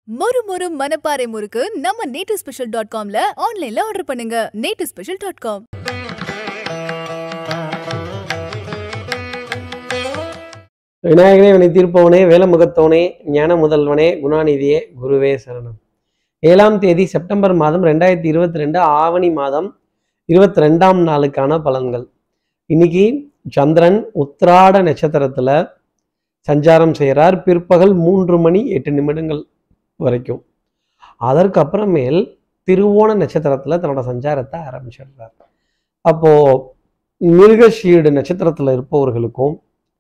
மொறு மொறு மனப்பாறை முறுக்கு நம்ம நேட்டு ஸ்பெஷல் டாட் காம்ல ஆன்லைன்ல ஆர்டர் பண்ணுங்க நேட்டு ஸ்பெஷல் டாட் காம் விநாயகனே வினை தீர்ப்பவனே வேலமுகத்தவனே ஞான முதல்வனே குணாநிதியே குருவே சரணம் ஏழாம் தேதி செப்டம்பர் மாதம் ரெண்டாயிரத்தி இருபத்தி ரெண்டு ஆவணி மாதம் இருபத்தி ரெண்டாம் நாளுக்கான பலன்கள் இன்னைக்கு சந்திரன் உத்திராட நட்சத்திரத்துல சஞ்சாரம் செய்கிறார் பிற்பகல் மூன்று மணி எட்டு நிமிடங்கள் வரைக்கும் அதற்கு அப்புறமேல் திருவோண நட்சத்திரத்துல தன்னோட சஞ்சாரத்தை ஆரம்பிச்சிடுறார் அப்போ மிருகஷீடு நட்சத்திரத்துல இருப்பவர்களுக்கும்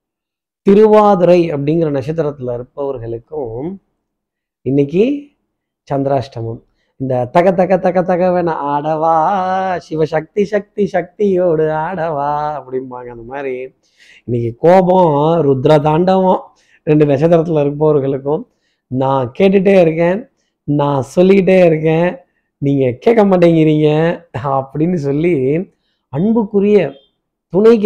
திருவாதிரை அப்படிங்கிற நட்சத்திரத்தில் இருப்பவர்களுக்கும் இன்னைக்கு சந்திராஷ்டமம் இந்த தக தக தக தகவன ஆடவா சிவசக்தி சக்தி சக்தியோடு ஆடவா அப்படிம்பாங்க அந்த மாதிரி இன்னைக்கு கோபம் ருத்ர தாண்டவம் ரெண்டு நட்சத்திரத்தில் இருப்பவர்களுக்கும் நான் கேட்டுட்டே இருக்கேன் நான் சொல்லிக்கிட்டே இருக்கேன் நீங்கள் கேட்க மாட்டேங்கிறீங்க அப்படின்னு சொல்லி அன்புக்குரிய துணைக்க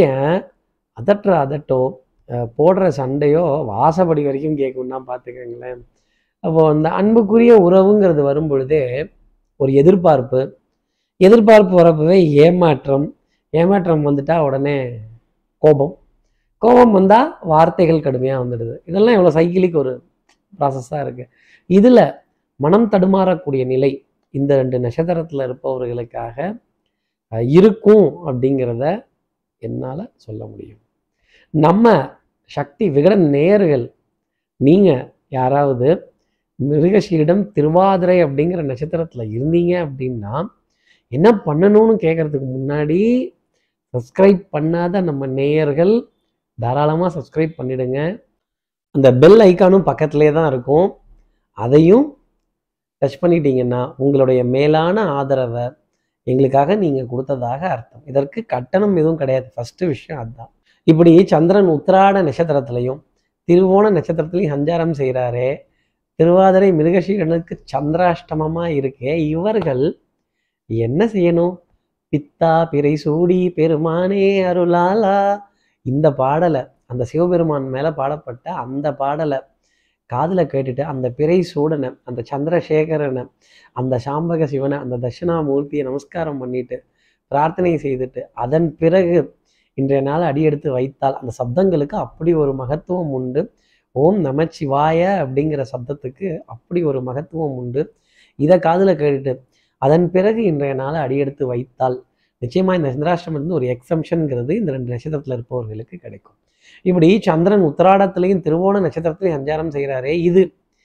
அதற்ற அதட்டோ அஹ் போடுற சண்டையோ வாசப்படி வரைக்கும் கேட்கும்னா பார்த்துக்கங்களேன் அப்போ அந்த அன்புக்குரிய உறவுங்கிறது வரும் பொழுதே ஒரு எதிர்பார்ப்பு எதிர்பார்ப்பு வரப்பவே ஏமாற்றம் ஏமாற்றம் வந்துட்டா உடனே கோபம் கோபம் வந்தால் வார்த்தைகள் கடுமையாக வந்துடுது இதெல்லாம் இவ்வளோ சைக்கிளிக் ஒரு ப்ராசஸாக இருக்குது இதில் மனம் தடுமாறக்கூடிய நிலை இந்த ரெண்டு நட்சத்திரத்தில் இருப்பவர்களுக்காக அஹ், இருக்கும் அப்படிங்கிறத என்னால் சொல்ல முடியும் நம்ம சக்தி விகடன் நேயர்கள் நீங்கள் யாராவது மிருகஷீடம் திருவாதிரை அப்படிங்கிற நட்சத்திரத்தில் இருந்தீங்க அப்படின்னா என்ன பண்ணணும்னு கேட்குறதுக்கு முன்னாடி சப்ஸ்கிரைப் பண்ணாத நம்ம நேயர்கள் தாராளமாக சப்ஸ்கிரைப் பண்ணிடுங்க அந்த பெல் ஐக்கானும் பக்கத்துலேயே தான் இருக்கும் அதையும் டச் பண்ணிட்டீங்கன்னா உங்களுடைய மேலான ஆதரவை எங்களுக்காக நீங்கள் கொடுத்ததாக அர்த்தம் இதற்கு கட்டணம் எதுவும் கிடையாது ஃபஸ்ட்டு விஷயம் அதுதான் இப்படி சந்திரன் உத்திராட நட்சத்திரத்திலையும் திருவோண நட்சத்திரத்திலையும் சஞ்சாரம் செய்கிறாரே திருவாதிரை மிருகசீரனுக்கு சந்திராஷ்டமமா இருக்கே இவர்கள் என்ன செய்யணும் பித்தா பிறை சூடி பெருமானே அருளாலா இந்த பாடலை அந்த சிவபெருமான் மேலே பாடப்பட்ட அந்த பாடலை காதில் கேட்டுட்டு அந்த பிறை சூடனை அந்த சந்திரசேகரனை அந்த சாம்பக சிவனை அந்த தட்சிணாமூர்த்தியை நமஸ்காரம் பண்ணிட்டு பிரார்த்தனை செய்துட்டு அதன் பிறகு இன்றைய நாள் அடியெடுத்து வைத்தால் அந்த சப்தங்களுக்கு அப்படி ஒரு மகத்துவம் உண்டு ஓம் நமச்சிவாய அப்படிங்கிற சப்தத்துக்கு அப்படி ஒரு மகத்துவம் உண்டு இதை காதில் கேட்டுட்டு அதன் பிறகு இன்றைய நாள் அடியெடுத்து வைத்தால் நிச்சயமாக இந்த சந்திராஷ்டிரம் இருந்து ஒரு எக்ஸம்ஷன்ங்கிறது இந்த ரெண்டு நட்சத்திரத்தில் இருப்பவர்களுக்கு கிடைக்கும் இப்படி சந்திரன் உத்திராடத்திலையும் திருவோண நட்சத்திரத்திலையும் சஞ்சாரம் செய்கிறாரே இது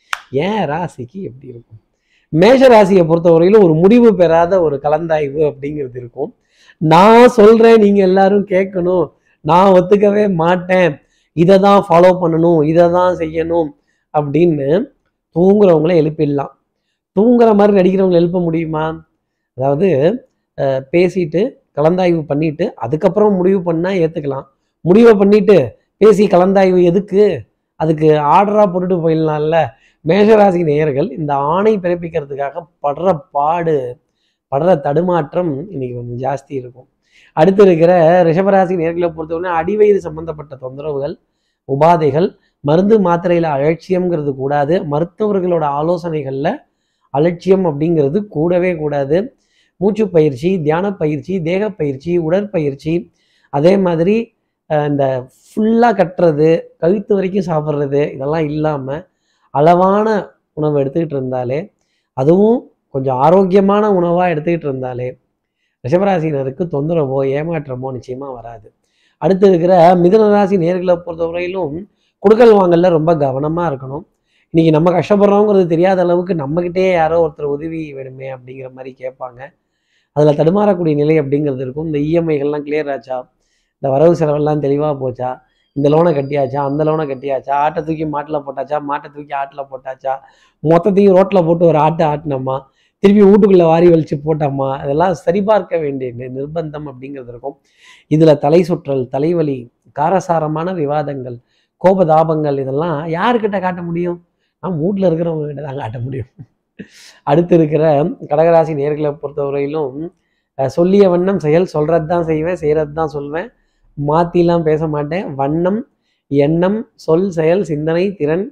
ஏன் ராசிக்கு எப்படி இருக்கும் மேஷ ராசியை பொறுத்தவரையிலும் ஒரு முடிவு பெறாத ஒரு கலந்தாய்வு அப்படிங்கிறது இருக்கும் நான் சொல்றேன் நீங்க எல்லாரும் கேட்கணும் நான் ஒத்துக்கவே மாட்டேன் இதை தான் ஃபாலோ பண்ணணும் இதை தான் செய்யணும் அப்படின்னு தூங்குறவங்கள எழுப்பிடலாம் தூங்குற மாதிரி நடிக்கிறவங்களை எழுப்ப முடியுமா அதாவது அஹ், பேசிட்டு கலந்தாய்வு பண்ணிட்டு அதுக்கப்புறம் முடிவு பண்ணா ஏத்துக்கலாம் முடிவை பண்ணிட்டு பேசி கலந்தாய்வு எதுக்கு அதுக்கு ஆர்டரா போட்டுட்டு போயிடலாம்ல மேஷராசி நேயர்கள் இந்த ஆணை பிறப்பிக்கிறதுக்காக படுற பாடு படுற தடுமாற்றம் இன்னைக்கு கொஞ்சம் ஜாஸ்தி இருக்கும் அடுத்து இருக்கிற ரிஷபராசி நேர்களை பொறுத்தவரை அடிவயிறு சம்பந்தப்பட்ட தொந்தரவுகள் உபாதைகள் மருந்து மாத்திரையில் அலட்சியம்ங்கிறது கூடாது மருத்துவர்களோட ஆலோசனைகளில் அலட்சியம் அப்படிங்கிறது கூடவே கூடாது மூச்சு பயிற்சி தியான பயிற்சி தேக பயிற்சி உடற்பயிற்சி அதே மாதிரி அஹ், இந்த ஃபுல்லாக கட்டுறது கழுத்து வரைக்கும் சாப்பிட்றது இதெல்லாம் இல்லாமல் அளவான உணவு எடுத்துக்கிட்டு இருந்தாலே அதுவும் கொஞ்சம் ஆரோக்கியமான உணவாக எடுத்துக்கிட்டு இருந்தாலே ரிஷபராசினருக்கு தொந்தரவோ ஏமாற்றமோ நிச்சயமாக வராது அடுத்து இருக்கிற மிதுன ராசி நேர்களை பொறுத்தவரையிலும் கொடுக்கல் வாங்கல்ல ரொம்ப கவனமாக இருக்கணும் இன்னைக்கு நம்ம கஷ்டப்படுறோங்கிறது தெரியாத அளவுக்கு நம்மக்கிட்டே யாரோ ஒருத்தர் உதவி வேணுமே அப்படிங்கிற மாதிரி கேட்பாங்க அதில் தடுமாறக்கூடிய நிலை அப்படிங்கிறது இருக்கும் இந்த இஎம்ஐகள்லாம் கிளியர் ஆச்சா இந்த வரவு செலவெல்லாம் தெளிவாக போச்சா இந்த லோனை கட்டியாச்சா அந்த லோனை கட்டியாச்சா ஆட்டை தூக்கி மாட்டில் போட்டாச்சா மாட்டை தூக்கி ஆட்டில் போட்டாச்சா மொத்தத்தையும் ரோட்டில் போட்டு ஒரு ஆட்டை ஆட்டினோமா திருப்பி வீட்டுக்குள்ளே வாரி வலிச்சு போட்டோமா அதெல்லாம் சரிபார்க்க வேண்டிய நி- நிர்பந்தம் அப்படிங்கிறது இருக்கும் இதில் தலை சுற்றல் தலைவலி காரசாரமான விவாதங்கள் கோபதாபங்கள் இதெல்லாம் யாருக்கிட்ட காட்ட முடியும் நான் வீட்டில் இருக்கிறவங்க கிட்ட தான் காட்ட முடியும் அடுத்து இருக்கிற கடகராசி நேர்களை பொறுத்தவரையிலும் அஹ், சொல்லிய வண்ணம் செயல் சொல்கிறது தான் செய்வேன் செய்கிறது தான் சொல்வேன் மாற்றிலாம் பேச மாட்டேன் வண்ணம் எண்ணம் சொல் செயல் சிந்தனை திறன்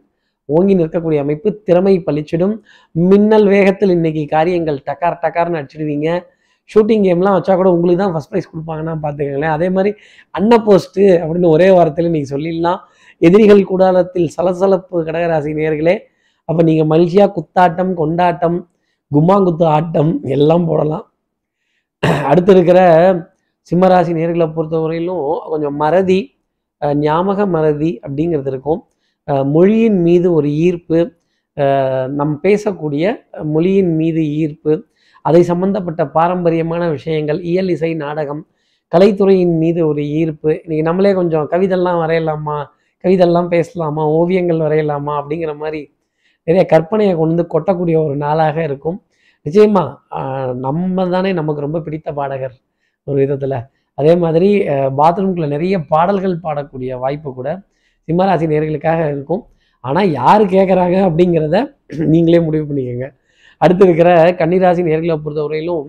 ஓங்கி நிற்கக்கூடிய அமைப்பு திறமை பளிச்சிடும் மின்னல் வேகத்தில் இன்னைக்கு காரியங்கள் டக்கார் டக்கார்னு அடிச்சிடுவீங்க ஷூட்டிங் கேம்லாம் வச்சா கூட உங்களுக்கு தான் ஃபஸ்ட் ப்ரைஸ் கொடுப்பாங்கன்னா பார்த்துக்கங்களேன் அதே மாதிரி அன்ன போஸ்ட்டு அப்படின்னு ஒரே வாரத்தில் நீங்கள் சொல்லிடலாம் எதிரிகள் கூடாரத்தில் சலசலப்பு கடகராசி நேர்களே அப்போ நீங்கள் மகிழ்ச்சியாக குத்தாட்டம் கொண்டாட்டம் கும்மாங்குத்து ஆட்டம் எல்லாம் போடலாம் அடுத்து இருக்கிற சிம்மராசி நேர்களை பொறுத்தவரையிலும் கொஞ்சம் மறதி அஹ், ஞாபக மறதி அப்படிங்கிறது இருக்கும் அஹ், மொழியின் மீது ஒரு ஈர்ப்பு அஹ், நம் பேசக்கூடிய மொழியின் மீது ஈர்ப்பு அதை சம்பந்தப்பட்ட பாரம்பரியமான விஷயங்கள் இயல் இசை நாடகம் கலைத்துறையின் மீது ஒரு ஈர்ப்பு இன்னைக்கு நம்மளே கொஞ்சம் கவிதைலாம் வரையலாமா கவிதைலாம் பேசலாமா ஓவியங்கள் வரையலாமா அப்படிங்கிற மாதிரி நிறைய கற்பனையை கொண்டு வந்து கொட்டக்கூடிய ஒரு நாளாக இருக்கும் நிச்சயமா ஆஹ் நம்ம தானே நமக்கு ரொம்ப பிடித்த பாடகர் ஒரு விதத்தில் அதே மாதிரி பாத்ரூம்குள்ள நிறைய பாடல்கள் பாடக்கூடிய வாய்ப்பு கூட சிம்மராசி நேர்களுக்காக இருக்கும் ஆனால் யார் கேட்குறாங்க அப்படிங்கிறத நீங்களே முடிவு பண்ணிக்கோங்க அடுத்து இருக்கிற கன்னிராசி நேர்களை பொறுத்தவரையிலும்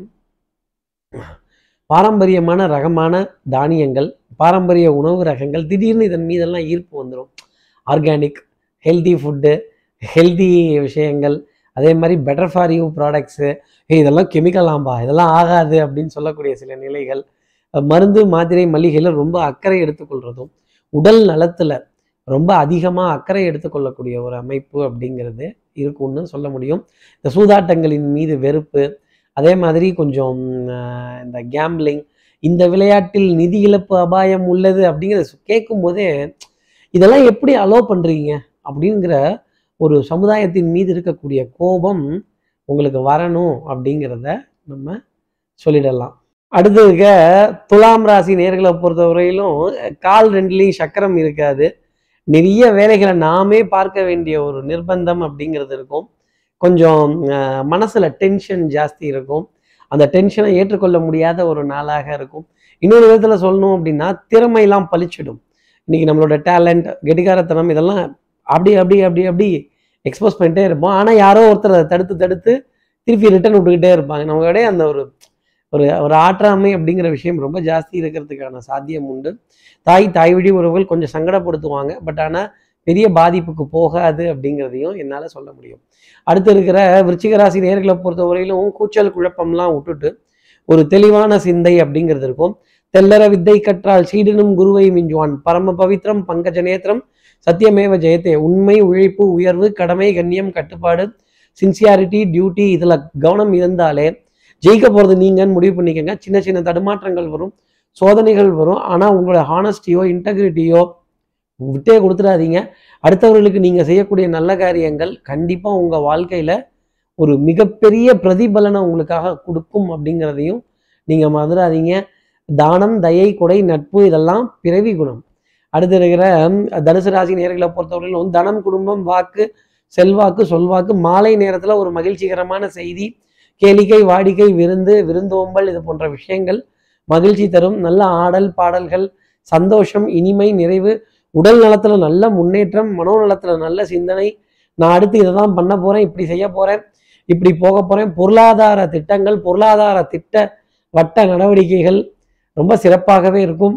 பாரம்பரியமான ரகமான தானியங்கள் பாரம்பரிய உணவு ரகங்கள் திடீர்னு இதன் மீதெல்லாம் ஈர்ப்பு வந்துடும் ஆர்கானிக் ஹெல்தி ஃபுட்டு ஹெல்தி விஷயங்கள் அதே மாதிரி பெட்டர் ஃபார் யூ ப்ராடக்ட்ஸு இதெல்லாம் கெமிக்கலாம்பா இதெல்லாம் ஆகாது அப்படின்னு சொல்லக்கூடிய சில நிலைகள் அஹ் மருந்து மாத்திரை மளிகையில் ரொம்ப அக்கறை எடுத்துக்கொள்றதும் உடல் நலத்தில் ரொம்ப அதிகமாக அக்கறை எடுத்துக்கொள்ளக்கூடிய ஒரு அமைப்பு அப்படிங்கிறது இருக்கும்னு சொல்ல முடியும் இந்த சூதாட்டங்களின் மீது வெறுப்பு அதே மாதிரி கொஞ்சம் ஆஹ், இந்த கேம்பிளிங் இந்த விளையாட்டில் நிதி இழப்பு அபாயம் உள்ளது அப்படிங்கிறத கேட்கும் போதே இதெல்லாம் எப்படி அலோவ் பண்ணுறீங்க அப்படிங்கிற ஒரு சமுதாயத்தின் மீது இருக்கக்கூடிய கோபம் உங்களுக்கு வரணும் அப்படிங்கிறத நம்ம சொல்லிடலாம் அடுத்து இருக்க துலாம் ராசி நேர்களை பொறுத்தவரையிலும் கால் ரெண்டுலேயும் சக்கரம் இருக்காது நிறைய வேலைகளை நாமே பார்க்க வேண்டிய ஒரு நிர்பந்தம் அப்படிங்கிறது இருக்கும் கொஞ்சம் அஹ், மனசுல டென்ஷன் ஜாஸ்தி இருக்கும் அந்த டென்ஷனை ஏற்றுக்கொள்ள முடியாத ஒரு நாளாக இருக்கும் இன்னொரு விதத்தில் சொல்லணும் அப்படின்னா திறமையெல்லாம் பளிச்சிடும் இன்னைக்கு நம்மளோட டேலண்ட் கெட்டிக்காரத்தனம் இதெல்லாம் அப்படி அப்படி அப்படி அப்படி எக்ஸ்போஸ் பண்ணிட்டே இருப்போம் ஆனால் யாரோ ஒருத்தர் அதை தடுத்து தடுத்து திருப்பி ரிட்டர்ன் விட்டுக்கிட்டே இருப்பாங்க நம்மளுடைய அந்த ஒரு ஒரு ஒரு ஆற்றாமை அப்படிங்கிற விஷயம் ரொம்ப ஜாஸ்தி இருக்கிறதுக்கான சாத்தியம் உண்டு தாய் தாய் வழி உறவுகள் கொஞ்சம் சங்கடப்படுத்துவாங்க பட் ஆனால் பெரிய பாதிப்புக்கு போகாது அப்படிங்கிறதையும் என்னால் சொல்ல முடியும் அடுத்து இருக்கிற விருச்சிக ராசி நேர்களை பொறுத்தவரையிலும் கூச்சல் குழப்பம்லாம் விட்டுட்டு ஒரு தெளிவான சிந்தை அப்படிங்கிறது இருக்கும் தெல்லற வித்தை கற்றால் சீடனும் குருவை மிஞ்சுவான் பரம பவித்ரம் பங்கஜ நேத்திரம் சத்தியமேவ ஜெயத்தே உண்மை உழைப்பு உயர்வு கடமை கண்ணியம் கட்டுப்பாடு சின்சியாரிட்டி டியூட்டி இதில் கவனம் இருந்தாலே ஜெயிக்க போகிறது நீங்கன்னு முடிவு பண்ணிக்கோங்க சின்ன சின்ன தடுமாற்றங்கள் வரும் சோதனைகள் வரும் ஆனால் உங்களோட ஹானஸ்டியோ இன்டெகிரிட்டியோ விட்டே கொடுத்துடாதீங்க அடுத்தவர்களுக்கு நீங்கள் செய்யக்கூடிய நல்ல காரியங்கள் கண்டிப்பாக உங்கள் வாழ்க்கையில் ஒரு மிகப்பெரிய பிரதிபலனை உங்களுக்காக கொடுக்கும் அப்படிங்கிறதையும் நீங்கள் மறந்துடாதீங்க தானம் தயை கொடை நட்பு இதெல்லாம் பிறவி குணம் அடுத்து இருக்கிற ம், தனுசு ராசி நேர்களை பொறுத்தவரையிலும் தனம் குடும்பம் வாக்கு செல்வாக்கு சொல்வாக்கு மாலை நேரத்தில் ஒரு மகிழ்ச்சிகரமான செய்தி கேளிக்கை வாடிக்கை விருந்து விருந்தோம்பல் இது போன்ற விஷயங்கள் மகிழ்ச்சி தரும் நல்ல ஆடல் பாடல்கள் சந்தோஷம் இனிமை நிறைவு உடல் நலத்துல நல்ல முன்னேற்றம் மனோநலத்துல நல்ல சிந்தனை நான் அடுத்து இதை தான் பண்ண போறேன் இப்படி செய்ய போறேன் இப்படி போக போறேன் பொருளாதார திட்டங்கள் பொருளாதார திட்ட வட்ட நடவடிக்கைகள் ரொம்ப சிறப்பாகவே இருக்கும்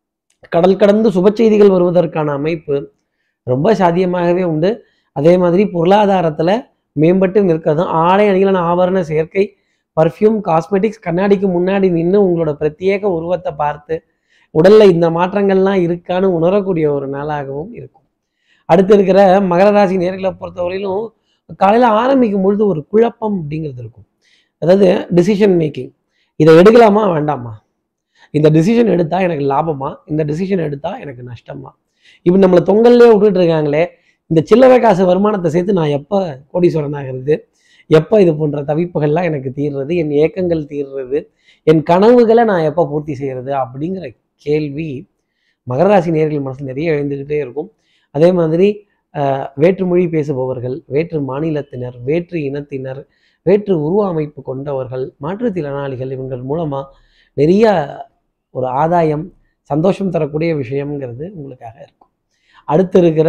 கடல் கடந்து சுப செய்திகள் வருவதற்கான அமைப்பு ரொம்ப சாத்தியமாகவே உண்டு அதே மாதிரி பொருளாதாரத்துல மேம்பட்டு நிற்கிறதும் ஆடை அணிகளான ஆபரண சேர்க்கை பர்ஃப்யூம் காஸ்மெட்டிக்ஸ் கண்ணாடிக்கு முன்னாடி நின்று உங்களோட பிரத்யேக உருவத்தை பார்த்து உடல்ல இந்த மாற்றங்கள்லாம் இருக்கான்னு உணரக்கூடிய ஒரு நாளாகவும் இருக்கும் அடுத்து இருக்கிற மகர ராசி நேர்களை பொறுத்தவரையிலும் காலையில ஆரம்பிக்கும் பொழுது ஒரு குழப்பம் அப்படிங்கிறது இருக்கும் அதாவது டிசிஷன் மேக்கிங் இதை எடுக்கலாமா வேண்டாமா இந்த டிசிஷன் எடுத்தா எனக்கு லாபமா இந்த டிசிஷன் எடுத்தா எனக்கு நஷ்டமா இப்படி நம்மளை தொங்கல்லே விட்டுட்டு இருக்காங்களே இந்த சில்லறை காசு வருமானத்தை சேர்த்து நான் எப்போ கோடீஸ்வரன் ஆகிறது எப்போ இது போன்ற தவிப்புகள்லாம் எனக்கு தீர்றது என் ஏக்கங்கள் தீர்றது என் கனவுகளை நான் எப்போ பூர்த்தி செய்கிறது அப்படிங்கிற கேள்வி மகர ராசி நேர்கள் மனசில் நிறைய எழுந்துக்கிட்டே இருக்கும் அதே மாதிரி ஆஹ், வேற்று மொழி பேசுபவர்கள் வேற்று மாநிலத்தினர் வேற்று இனத்தினர் வேற்று உருவ அமைப்பு கொண்டவர்கள் மாற்றுத்திறனாளிகள் இவங்கள் மூலமாக நிறைய ஒரு ஆதாயம் சந்தோஷம் தரக்கூடிய விஷயம்ங்கிறது உங்களுக்காக இருக்கும் அடுத்து இருக்கிற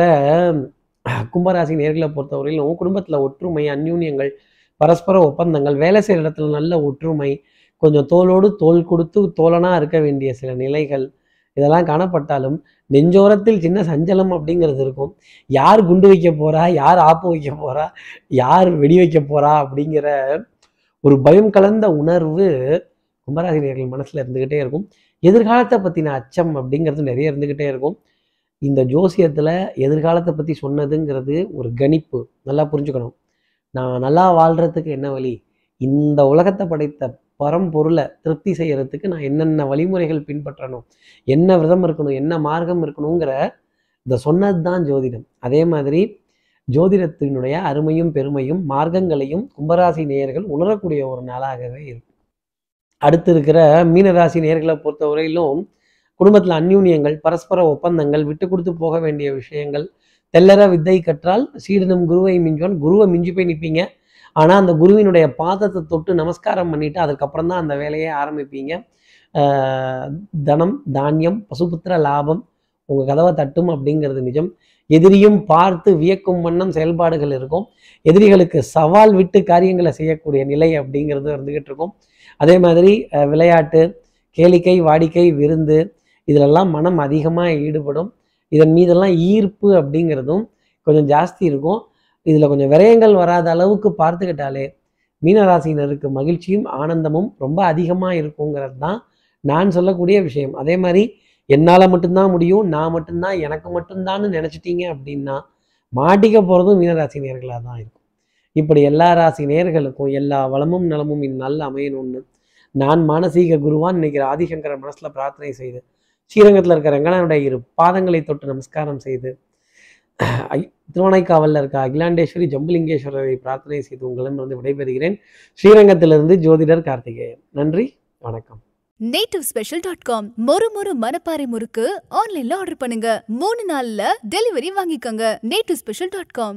கும்பராசி நேர்களை பொறுத்தவரையிலும் குடும்பத்தில் ஒற்றுமை அந்யூன்யங்கள் பரஸ்பர ஒப்பந்தங்கள் வேலை செய்கிற இடத்துல நல்ல ஒற்றுமை கொஞ்சம் தோளோடு தோள் கொடுத்து தோழனாக இருக்க வேண்டிய சில நிலைகள் இதெல்லாம் காணப்பட்டாலும் நெஞ்சோரத்தில் சின்ன சஞ்சலம் அப்படிங்கிறது இருக்கும் யார் குண்டு வைக்க போறா யார் ஆப்பு வைக்க போறா யார் வெடி வைக்க போறா அப்படிங்கிற ஒரு பயம் கலந்த உணர்வு கும்பராசினியர்கள் மனசுல இருந்துகிட்டே இருக்கும் எதிர்காலத்தை பத்தின அச்சம் அப்படிங்கிறது நிறைய இருந்துகிட்டே இருக்கும் இந்த ஜோசியத்துல எதிர்காலத்தை பத்தி சொன்னதுங்கிறது ஒரு கணிப்பு நல்லா புரிஞ்சுக்கணும் நான் நல்லா வாழ்றதுக்கு என்ன வழி இந்த உலகத்தை படைத்த பரம்பொருளை திருப்தி செய்யறதுக்கு நான் என்னென்ன வழிமுறைகள் பின்பற்றணும் என்ன விரதம் இருக்கணும் என்ன மார்க்கம் இருக்கணுங்கிற இதை சொன்னது தான் ஜோதிடம் அதே மாதிரி ஜோதிடத்தினுடைய அருமையும் பெருமையும் மார்க்கங்களையும் கும்பராசி நேயர்கள் உணரக்கூடிய ஒரு நாளாகவே இருக்கும் அடுத்து இருக்கிற மீனராசி நேயர்களை பொறுத்தவரையிலும் குடும்பத்தில் அந்யூன்யங்கள் பரஸ்பர ஒப்பந்தங்கள் விட்டு கொடுத்து போக வேண்டிய விஷயங்கள் தெல்லற வித்தை கற்றால் சீடனும் குருவை மிஞ்சுவான் குருவை மிஞ்சி போய் நிற்பீங்க ஆனால் அந்த குருவினுடைய பாதத்தை தொட்டு நமஸ்காரம் பண்ணிட்டு அதுக்கப்புறம் தான் அந்த வேலையை ஆரம்பிப்பீங்க ஆஹ் தனம் தானியம் பசுபுத்திர லாபம் உங்கள் கதவை தட்டும் அப்படிங்கிறது நிஜம் எதிரியும் பார்த்து வியக்கும் வண்ணம் செயல்பாடுகள் இருக்கும் எதிரிகளுக்கு சவால் விட்டு காரியங்களை செய்யக்கூடிய நிலை அப்படிங்கிறது இருந்துகிட்டு இருக்கும் அதே மாதிரி அஹ், விளையாட்டு கேளிக்கை வாடிக்கை விருந்து இதிலெல்லாம் மனம் அதிகமாக ஈடுபடும் இதன் மீதெல்லாம் ஈர்ப்பு அப்படிங்கிறதும் கொஞ்சம் ஜாஸ்தி இருக்கும் இதில் கொஞ்சம் விரயங்கள் வராத அளவுக்கு பார்த்துக்கிட்டாலே மீனராசினருக்கு மகிழ்ச்சியும் ஆனந்தமும் ரொம்ப அதிகமாக இருக்குங்கிறது தான் நான் சொல்லக்கூடிய விஷயம் அதே மாதிரி என்னால் மட்டும்தான் முடியும் நான் மட்டும்தான் எனக்கு மட்டும்தான்னு நினச்சிட்டீங்க அப்படின்னா மாட்டிக்க போகிறதும் மீனராசி நேர்களாக தான் இருக்கும் இப்படி எல்லா ராசி நேர்களுக்கும் எல்லா வளமும் நலமும் இந்நாளில் அமையணும்னு நான் மானசீக குருவான் நினைக்கிற ஆதிசங்கர மனசில் பிரார்த்தனை செய்து ஸ்ரீரங்கத்தில் இருக்கிற ரங்கனாவுடைய இரு பாதங்களை தொட்டு நமஸ்காரம் செய்து ஐ- திருவானைக்காவலில் இருக்க அகிலாண்டேஸ்வரி ஜம்புலிங்கேஸ்வரரை பிரார்த்தனை செய்து உங்களிடமிருந்து விடைபெறுகிறேன் ஸ்ரீரங்கத்திலிருந்து ஜோதிடர் கார்த்திகேயன் நன்றி வணக்கம் நேட்டிவ் ஸ்பெஷல் டாட் காம் மொறு மொறு மனப்பாறை முறுக்கு ஆன்லைன்ல ஆர்டர் பண்ணுங்க மூணு நாள்ல டெலிவரி வாங்கிக்கோங்க native special dot com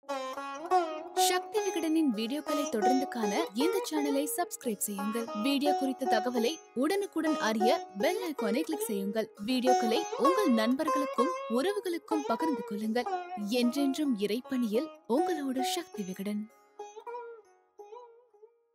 Sakthi விகடனின் வீடியோக்களை தொடர்ந்து காண இந்த சேனலை சப்ஸ்கிரைப் செய்யுங்கள் வீடியோ குறித்த தகவலை உடனுக்குடன் அறிய பெல் ஐகானை கிளிக் செய்யுங்கள் வீடியோக்களை உங்கள் நண்பர்களுக்கும் உறவுகளுக்கும் பகிர்ந்து கொள்ளுங்கள் என்றென்றும் இறைப்பணியில் உங்களோட சக்தி விகடன்